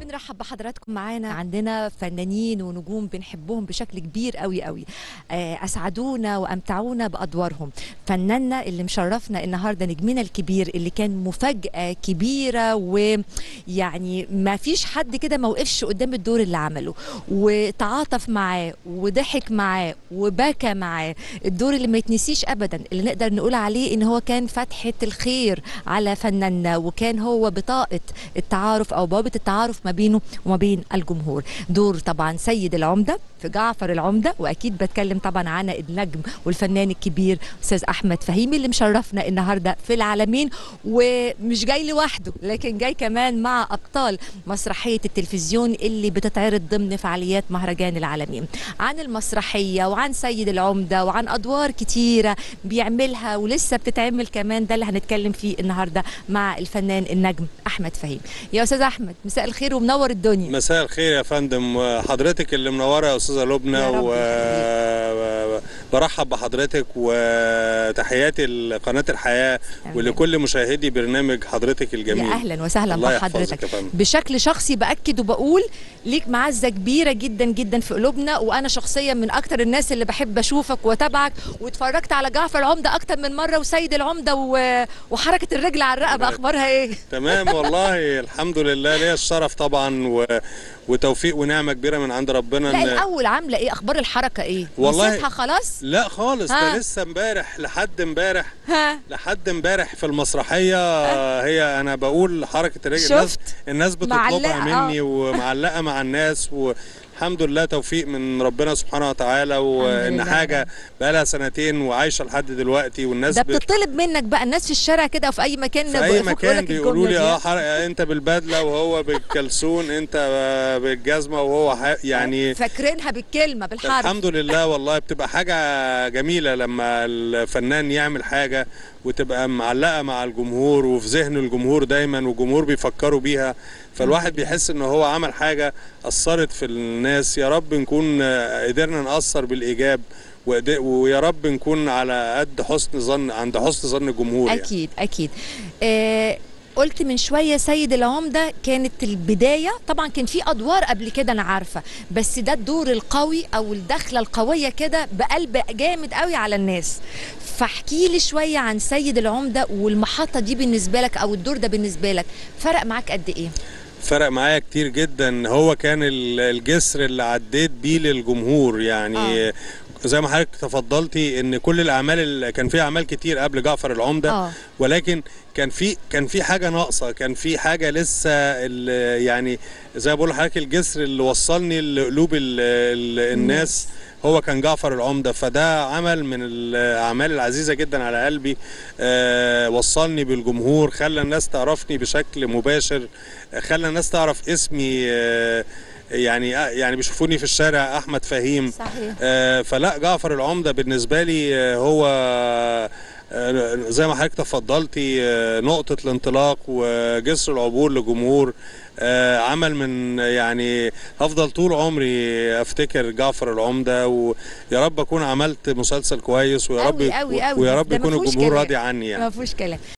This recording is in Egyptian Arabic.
بنرحب بحضراتكم معانا عندنا فنانين ونجوم بنحبهم بشكل كبير قوي قوي آه، اسعدونا وامتعونا بادوارهم فناننا اللي مشرفنا النهارده نجمنا الكبير اللي كان مفاجاه كبيره ويعني ما فيش حد كده ما وقفش قدام الدور اللي عمله وتعاطف معاه وضحك معاه وبكى معاه الدور اللي ما يتنسيش ابدا اللي نقدر نقول عليه ان هو كان فتحه الخير على فناننا وكان هو بطاقه التعارف او بوابه التعارف ما بينه وما بين الجمهور دور طبعا سيد العمده في جعفر العمده واكيد بتكلم طبعا عن النجم والفنان الكبير استاذ احمد فهيمي اللي مشرفنا النهارده في العالمين ومش جاي لوحده لكن جاي كمان مع ابطال مسرحيه التلفزيون اللي بتتعرض ضمن فعاليات مهرجان العالمين عن المسرحيه وعن سيد العمده وعن ادوار كتيره بيعملها ولسه بتتعمل كمان ده اللي هنتكلم فيه النهارده مع الفنان النجم احمد فهيم يا استاذ احمد مساء الخير ومنور الدنيا مساء الخير يا فندم حضرتك اللي منوره يا استاذه لبنى يا رب وبرحب بحضرتك وتحياتي لقناه الحياه تمام. ولكل مشاهدي برنامج حضرتك الجميل يا اهلا وسهلا الله بحضرتك يحفظك يا فندم بشكل شخصي باكد وبقول ليك معزه كبيره جدا جدا في قلوبنا وانا شخصيا من اكتر الناس اللي بحب اشوفك واتابعك واتفرجت على جعفر العمده اكتر من مره وسيد العمده و... وحركه الرجل على الرقبه تمام. اخبارها ايه تمام والله الحمد لله ليا الشرف طبعا و... وتوفيق ونعمه كبيره من عند ربنا لا إن- الاول عامله ايه اخبار الحركه ايه والله- نسيتها خلاص لا خالص ها. ده لسه امبارح لحد امبارح ها لحد امبارح في المسرحيه هي انا بقول حركه الرجل الناس شفت الناس معلقة، بتطلبها آه. مني ومعلقه مع الناس والحمد لله توفيق من ربنا سبحانه وتعالى وان لله. حاجه بقالها سنتين وعايشه لحد دلوقتي والناس ده ب... بتطلب منك بقى الناس في الشارع كده وفي اي مكان في اي بيوقفوك مكان يقولك بيقولوا لي الجملة دي. اه حرق انت بالبدله وهو بالكلسون انت بالجزمه وهو ح... يعني فاكرينها بالكلمه بالحرف الحمد لله والله بتبقى حاجة جميلة لما الفنان يعمل حاجة وتبقى معلقة مع الجمهور وفي ذهن الجمهور دايما والجمهور بيفكروا بيها فالواحد بيحس ان هو عمل حاجة أثرت في الناس يا رب نكون آه، قدرنا نأثر بالإيجاب وقد- ويا رب نكون على قد حسن ظن عند حسن ظن الجمهور يعني. اكيد اكيد آه قلت من شويه سيد العمده كانت البدايه طبعا كان في ادوار قبل كده انا عارفه بس ده الدور القوي او الدخله القويه كده بقلب جامد قوي على الناس فاحكي لي شويه عن سيد العمده والمحطه دي بالنسبه لك او الدور ده بالنسبه لك فرق معاك قد ايه فرق معايا كتير جدا هو كان ال- الجسر اللي عديت بيه للجمهور يعني آه. زي ما حضرتك تفضلتي ان كل الاعمال اللي كان في اعمال كتير قبل جعفر العمده اه ولكن كان في كان في حاجه ناقصه كان في حاجه لسه ال- يعني زي ما بقول لحضرتك الجسر اللي وصلني لقلوب ال- ال- الناس هو كان جعفر العمده فده عمل من الاعمال العزيزه جدا على قلبي آه وصلني بالجمهور خلى الناس تعرفني بشكل مباشر آه، خلى الناس تعرف اسمي آه يعني آه، يعني بيشوفوني في الشارع احمد فهيم صحيح آه، فلا جعفر العمدة بالنسبة لي آه، هو آه، زي ما حضرتك تفضلتي آه، نقطة الانطلاق وجسر العبور لجمهور آه، عمل من يعني هفضل طول عمري افتكر جعفر العمدة ويا رب اكون عملت مسلسل كويس ويا رب أوي أوي أوي. ويا رب ده يكون مفهوش الجمهور كلام. راضي عني يعني ما فيهوش كلام